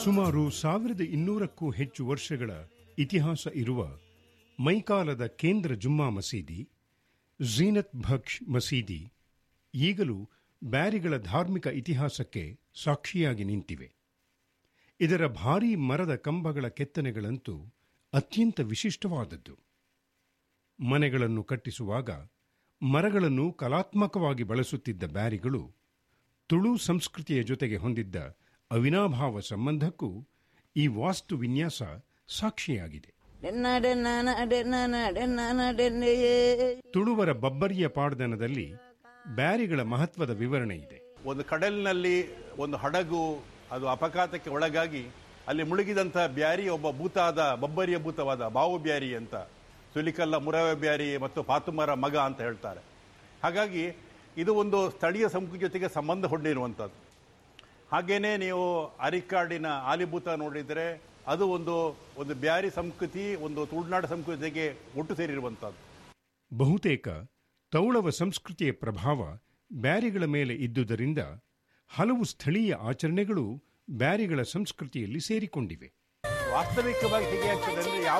ಸುಮಾರು ಸಾವಿರದ ಇನ್ನೂರಕ್ಕೂ ಹೆಚ್ಚು ವರ್ಷಗಳ ಇತಿಹಾಸ ಇರುವ ಮೈಕಾಲದ ಕೇಂದ್ರ ಜುಮ್ಮಾ ಮಸೀದಿ ಝೀನತ್ ಭಕ್ಷ್ ಮಸೀದಿ ಈಗಲೂ ಬ್ಯಾರಿಗಳ ಧಾರ್ಮಿಕ ಇತಿಹಾಸಕ್ಕೆ ಸಾಕ್ಷಿಯಾಗಿ ನಿಂತಿವೆ ಇದರ ಭಾರೀ ಮರದ ಕಂಬಗಳ ಕೆತ್ತನೆಗಳಂತೂ ಅತ್ಯಂತ ವಿಶಿಷ್ಟವಾದದ್ದು ಮನೆಗಳನ್ನು ಕಟ್ಟಿಸುವಾಗ ಮರಗಳನ್ನು ಕಲಾತ್ಮಕವಾಗಿ ಬಳಸುತ್ತಿದ್ದ ಬ್ಯಾರಿಗಳು ತುಳು ಸಂಸ್ಕೃತಿಯ ಜೊತೆಗೆ ಹೊಂದಿದ್ದ ಅವಿನಾಭಾವ ಸಂಬಂಧಕ್ಕೂ ಈ ವಾಸ್ತು ವಿನ್ಯಾಸ ಸಾಕ್ಷಿಯಾಗಿದೆ ತುಳುವರ ಬಬ್ಬರಿಯ ಪಾಡ್ದನದಲ್ಲಿ ಬ್ಯಾರಿಗಳ ಮಹತ್ವದ ವಿವರಣೆ ಇದೆ ಒಂದು ಕಡಲಿನಲ್ಲಿ ಒಂದು ಹಡಗು ಅದು ಅಪಘಾತಕ್ಕೆ ಒಳಗಾಗಿ ಅಲ್ಲಿ ಮುಳುಗಿದಂಥ ಬ್ಯಾರಿ ಒಬ್ಬ ಭೂತಾದ ಬಬ್ಬರಿಯ ಭೂತವಾದ ಬಾವು ಬ್ಯಾರಿ ಅಂತ ಸುಲಿಕಲ್ಲ ಮುರವೆ ಬ್ಯಾರಿ ಮತ್ತು ಪಾತುಮರ ಮಗ ಅಂತ ಹೇಳ್ತಾರೆ ಹಾಗಾಗಿ ಇದು ಒಂದು ಸ್ಥಳೀಯ ಸಂಸ್ಕೃತಿ ಜೊತೆಗೆ ಸಂಬಂಧ ಹೊಂದಿರುವಂಥದ್ದು ಹಾಗೇನೇ ನೀವು ಅರಿಕಾಡಿನ ಆಲಿಭೂತ ನೋಡಿದರೆ ಅದು ಒಂದು ಒಂದು ಬ್ಯಾರಿ ಸಂಸ್ಕೃತಿ ಒಂದು ತುಳುನಾಡು ಸಂಸ್ಕೃತಿಗೆ ಒಟ್ಟು ಸೇರಿರುವಂಥದ್ದು ಬಹುತೇಕ ತೌಳವ ಸಂಸ್ಕೃತಿಯ ಪ್ರಭಾವ ಬ್ಯಾರಿಗಳ ಮೇಲೆ ಇದ್ದುದರಿಂದ ಹಲವು ಸ್ಥಳೀಯ ಆಚರಣೆಗಳು ಬ್ಯಾರಿಗಳ ಸಂಸ್ಕೃತಿಯಲ್ಲಿ ಸೇರಿಕೊಂಡಿವೆ ವಾಸ್ತವಿಕವಾಗಿ ಹೇಗೆ ಆಗ್ತದೆ ಅಂದರೆ ಯಾವ